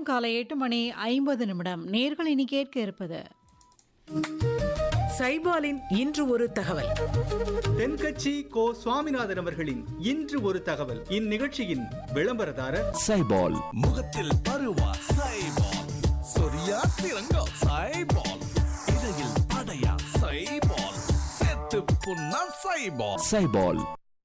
காலை எட்டு மணி ஐம்பது நிமிடம் நேர்கள் இனி கேட்க இருப்பது சைபாலின் இன்று ஒரு தகவல் தென்கட்சி கோ சுவாமிநாதன் அவர்களின் இன்று ஒரு தகவல் இந்நிகழ்ச்சியின் விளம்பரதாரர் சைபால் முகத்தில் பருவா சைபால் சொரியா சிறங்கா சைபால் இடையில் படையா சைபால் செத்து புண்ணா சைபால் சைபால்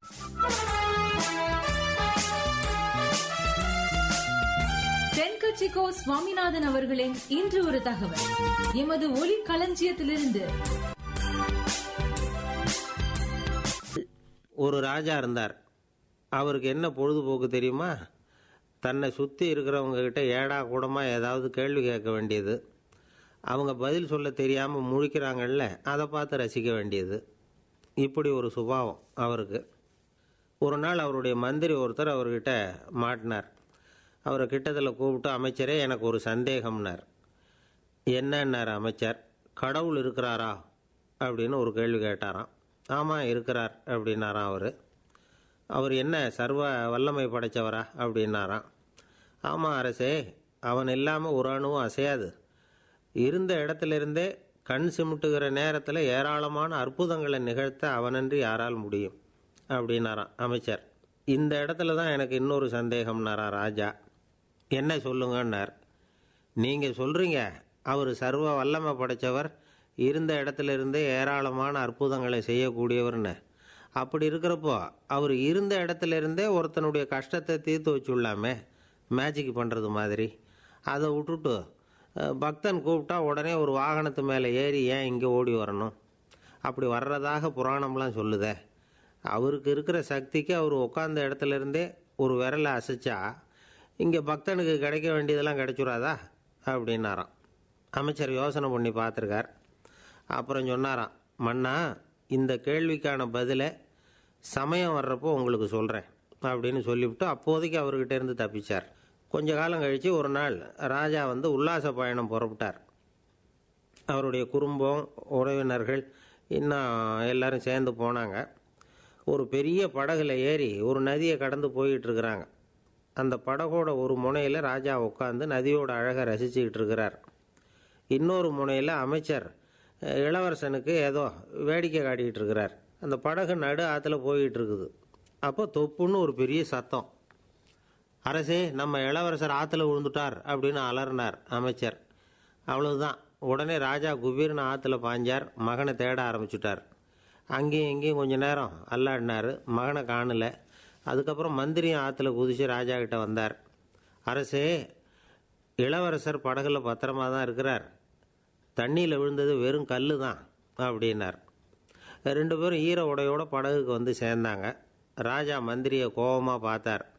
தென்கட்சிக்கோ சுவாமிநாதன் அவர்களின் இன்று ஒரு தகவல் எமது ஒலி களஞ்சியத்திலிருந்து ஒரு ராஜா இருந்தார் அவருக்கு என்ன பொழுதுபோக்கு தெரியுமா தன்னை சுற்றி இருக்கிறவங்க கிட்ட ஏடா கூடமாக ஏதாவது கேள்வி கேட்க வேண்டியது அவங்க பதில் சொல்ல தெரியாமல் முழிக்கிறாங்கல்ல அதை பார்த்து ரசிக்க வேண்டியது இப்படி ஒரு சுபாவம் அவருக்கு ஒரு நாள் அவருடைய மந்திரி ஒருத்தர் அவர்கிட்ட மாட்டினார் அவரை கிட்டத்தில் கூப்பிட்டு அமைச்சரே எனக்கு ஒரு சந்தேகம்னார் என்னன்னார் அமைச்சர் கடவுள் இருக்கிறாரா அப்படின்னு ஒரு கேள்வி கேட்டாராம் ஆமாம் இருக்கிறார் அப்படின்னாராம் அவர் அவர் என்ன சர்வ வல்லமை படைத்தவரா அப்படின்னாராம் ஆமாம் அரசே அவன் இல்லாமல் ஒரு அணுவும் அசையாது இருந்த இடத்திலிருந்தே கண் சிமிட்டுகிற நேரத்தில் ஏராளமான அற்புதங்களை நிகழ்த்த அவனன்றி யாரால் முடியும் அப்படின்னாராம் அமைச்சர் இந்த இடத்துல தான் எனக்கு இன்னொரு சந்தேகம்னாரா ராஜா என்ன சொல்லுங்கன்னார் நீங்கள் சொல்கிறீங்க அவர் சர்வ வல்லமை படைத்தவர் இருந்த இடத்துல இருந்தே ஏராளமான அற்புதங்களை செய்யக்கூடியவர்னு அப்படி இருக்கிறப்போ அவர் இருந்த இடத்துல இருந்தே ஒருத்தனுடைய கஷ்டத்தை தீர்த்து வச்சுள்ளாமே மேஜிக் பண்ணுறது மாதிரி அதை விட்டுட்டு அஹ், பக்தன் கூப்பிட்டா உடனே ஒரு வாகனத்து மேலே ஏறி ஏன் இங்கே ஓடி வரணும் அப்படி வர்றதாக புராணம்லாம் சொல்லுதே அவருக்கு இருக்கிற சக்திக்கு அவர் உட்கார்ந்த இடத்துல இருந்தே ஒரு விரலை அசைச்சா இங்கே பக்தனுக்கு கிடைக்க வேண்டியதெல்லாம் கிடைச்சுடாதா அப்படின்னாராம் அமைச்சர் யோசனை பண்ணி பார்த்துருக்கார் அப்புறம் சொன்னாராம் மன்னா இந்த கேள்விக்கான பதிலை சமயம் வர்றப்போ உங்களுக்கு சொல்கிறேன் அப்படின்னு சொல்லிவிட்டு அப்போதைக்கு அவர்கிட்ட இருந்து தப்பிச்சார் கொஞ்ச காலம் கழித்து ஒரு நாள் ராஜா வந்து உல்லாச பயணம் புறப்பட்டார் அவருடைய குடும்பம் உறவினர்கள் இன்னும் எல்லாரும் சேர்ந்து போனாங்க ஒரு பெரிய படகுல ஏறி ஒரு நதியை கடந்து போயிட்டு இருக்கிறாங்க அந்த படகோட ஒரு முனையில் ராஜா உட்காந்து நதியோட அழகை ரசிச்சுக்கிட்டு இருக்கிறார் இன்னொரு முனையில் அமைச்சர் அஹ், இளவரசனுக்கு ஏதோ வேடிக்கை காட்டிக்கிட்டு இருக்கிறார் அந்த படகு நடு ஆற்றுல போயிட்டு இருக்குது அப்போ தொப்புன்னு ஒரு பெரிய சத்தம் அரசே நம்ம இளவரசர் ஆற்றுல விழுந்துட்டார் அப்படின்னு அலறினார் அமைச்சர் அவ்வளவுதான் உடனே ராஜா குபீர்னு ஆற்றுல பாஞ்சார் மகனை தேட ஆரம்பிச்சுட்டார் அங்கேயும் இங்கேயும் கொஞ்ச நேரம் அல்லாடினார் மகனை காணல அதுக்கப்புறம் மந்திரியும் ஆற்றுல குதிச்சு ராஜா கிட்ட வந்தார் அரசே இளவரசர் படகுல பத்திரமா தான் இருக்கிறார் தண்ணியில் விழுந்தது வெறும் கல் தான் அப்படின்னார் ரெண்டு பேரும் ஈர உடையோட படகுக்கு வந்து சேர்ந்தாங்க ராஜா மந்திரியை கோபமாக பார்த்தார்